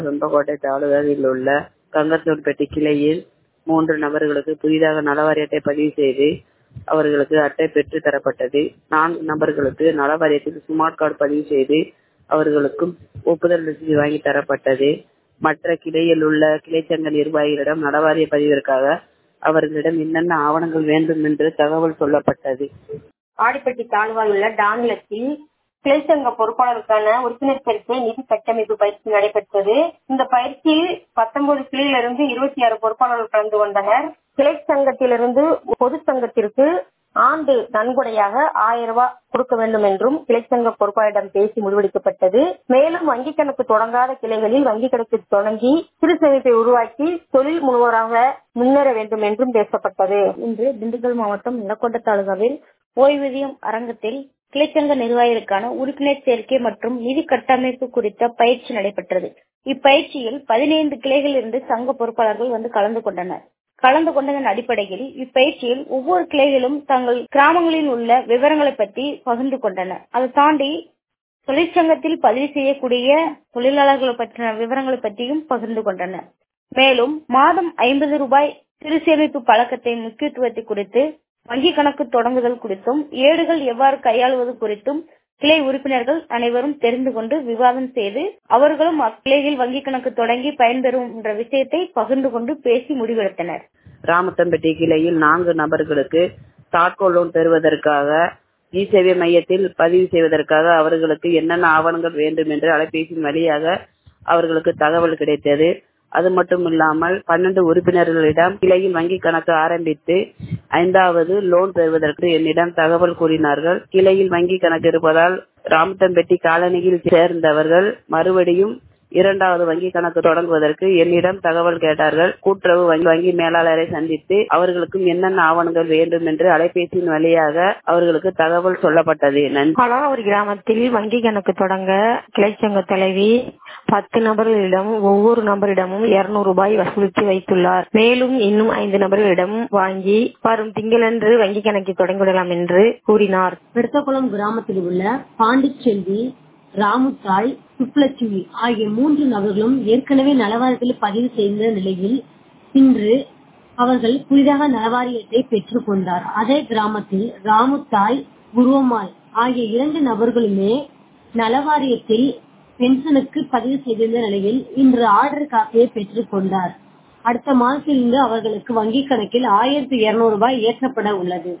வெம்பக்கோட்டை தாலுகாவில் உள்ள கங்கத்தூர்பட்டி கிளையில் மூன்று நபர்களுக்கு புதிதாக நலவாரி அட்டை பதிவு செய்து அவர்களுக்கு அட்டை பெற்று தரப்பட்டது நான்கு நபர்களுக்கு நலவாரியத்தில் ஸ்மார்ட் கார்டு பதிவு செய்து அவர்களுக்கும் ஒப்புதல் ரசீது வாங்கி தரப்பட்டது மற்ற கிளையில் உள்ள கிளைச்சங்க நிர்வாகிகளிடம் நலவாரிய பதிவிற்காக அவர்களிடம் என்னென்ன ஆவணங்கள் வேண்டும் என்று தகவல் சொல்லப்பட்டது ஆடிப்பட்டி தாலுகாவில் உள்ள டான்லத்தில் கிளைச்சங்க பொறுப்பாளருக்கான உறுப்பினர் சேர்க்கை நிதி கட்டமைப்பு பயிற்சி நடைபெற்றது இந்த பயிற்சியில் பத்தொன்பது கிளையிலிருந்து இருபத்தி ஆறு பொறுப்பாளர்கள் கலந்து கொண்டனர் கிளை சங்கத்திலிருந்து பொது சங்கத்திற்கு ஆண்டு நன்கொடையாக ஆயிரம் ரூபாய் கொடுக்க வேண்டும் என்றும் கிளைச்சங்க பொறுப்பாளரிடம் பேசி முடிவெடுக்கப்பட்டது மேலும் வங்கி கணக்கு தொடங்காத கிளைகளில் வங்கி கணக்கு தொடங்கி சிறு சேமிப்பை உருவாக்கி தொழில் முழுவராக முன்னேற வேண்டும் என்றும் பேசப்பட்டது இன்று திண்டுக்கல் மாவட்டம் நிலக்கோட்டை தாலுகாவில் ஓய்வூதியம் அரங்கத்தில் கிளைச்சங்க நிர்வாகிகளுக்கான உறுப்பினர் சேர்க்கை மற்றும் நிதி கட்டமைப்பு குறித்த பயிற்சி நடைபெற்றது இப்பயிற்சியில் பதினைந்து கிளைகளில் இருந்து சங்க பொறுப்பாளர்கள் வந்து கலந்து கொண்டனர் கலந்து கொண்டதன் அடிப்படையில் இப்பயிற்சியில் ஒவ்வொரு கிளைகளும் தங்கள் கிராமங்களில் உள்ள விவரங்களை பற்றி பகிர்ந்து கொண்டனர் அதை தாண்டி தொழிற்சங்கத்தில் பதிவு செய்யக்கூடிய தொழிலாளர்களை பற்றின விவரங்களை பற்றியும் பகிர்ந்து கொண்டனர் மேலும் மாதம் ஐம்பது ரூபாய் சிறு சேமிப்பு பழக்கத்தின் முக்கியத்துவத்தை குறித்து வங்கி கணக்கு தொடங்குதல் குறித்தும் ஏடுகள் எவ்வாறு கையாளுவது குறித்தும் கிளை உறுப்பினர்கள் அனைவரும் தெரிந்து கொண்டு விவாதம் செய்து அவர்களும் அக்கிளையில் வங்கி கணக்கு தொடங்கி பயன்பெறும் என்ற விஷயத்தை பகிர்ந்து கொண்டு பேசி முடிவெடுத்தனர் ராமத்தம்பட்டி கிளையில் நான்கு நபர்களுக்கு தாட்கோ லோன் பெறுவதற்காக இ சேவை மையத்தில் பதிவு செய்வதற்காக அவர்களுக்கு என்னென்ன ஆவணங்கள் வேண்டும் என்று அலைபேசியின் வழியாக அவர்களுக்கு தகவல் கிடைத்தது அது மட்டும் இல்லாமல் பன்னெண்டு உறுப்பினர்களிடம் கிளையில் வங்கி கணக்கு ஆரம்பித்து ஐந்தாவது லோன் பெறுவதற்கு என்னிடம் தகவல் கூறினார்கள் கிளையில் வங்கி கணக்கு இருப்பதால் ராமத்தம்பட்டி காலனியில் சேர்ந்தவர்கள் மறுபடியும் இரண்டாவது வங்கி கணக்கு தொடங்குவதற்கு என்னிடம் தகவல் கேட்டார்கள் கூட்டுறவு வங்கி மேலாளரை சந்தித்து அவர்களுக்கும் என்னென்ன ஆவணங்கள் வேண்டும் என்று அலைபேசியின் வழியாக அவர்களுக்கு தகவல் சொல்லப்பட்டது நன்றி பலாவூர் கிராமத்தில் வங்கி கணக்கு தொடங்க கிளைச்சங்க தலைவி பத்து நபர்களிடம் ஒவ்வொரு நபரிடமும் இருநூறு ரூபாய் வசூலித்து வைத்துள்ளார் மேலும் இன்னும் ஐந்து நபர்களிடம் வாங்கி வரும் திங்களன்று வங்கி கணக்கை தொடங்கிவிடலாம் என்று கூறினார் பெருத்தகுளம் கிராமத்தில் உள்ள பாண்டிச்செல்வி ராமுத்தாய் சுப்புலட்சுமி ஆகிய மூன்று நபர்களும் ஏற்கனவே நலவாரியத்தில் பதிவு செய்த நிலையில் இன்று அவர்கள் புதிதாக நலவாரியத்தை பெற்றுக் கொண்டார் அதே கிராமத்தில் ராமுத்தாய் குருவம்மாள் ஆகிய இரண்டு நபர்களுமே நலவாரியத்தில் பென்ஷனுக்கு பதிவு செய்திருந்த நிலையில் இன்று ஆர்டர் காப்பியை பெற்றுக் கொண்டார் அடுத்த மாதத்திலிருந்து அவர்களுக்கு வங்கிக் கணக்கில் ஆயிரத்தி இருநூறு ரூபாய் ஏற்றப்பட உள்ளது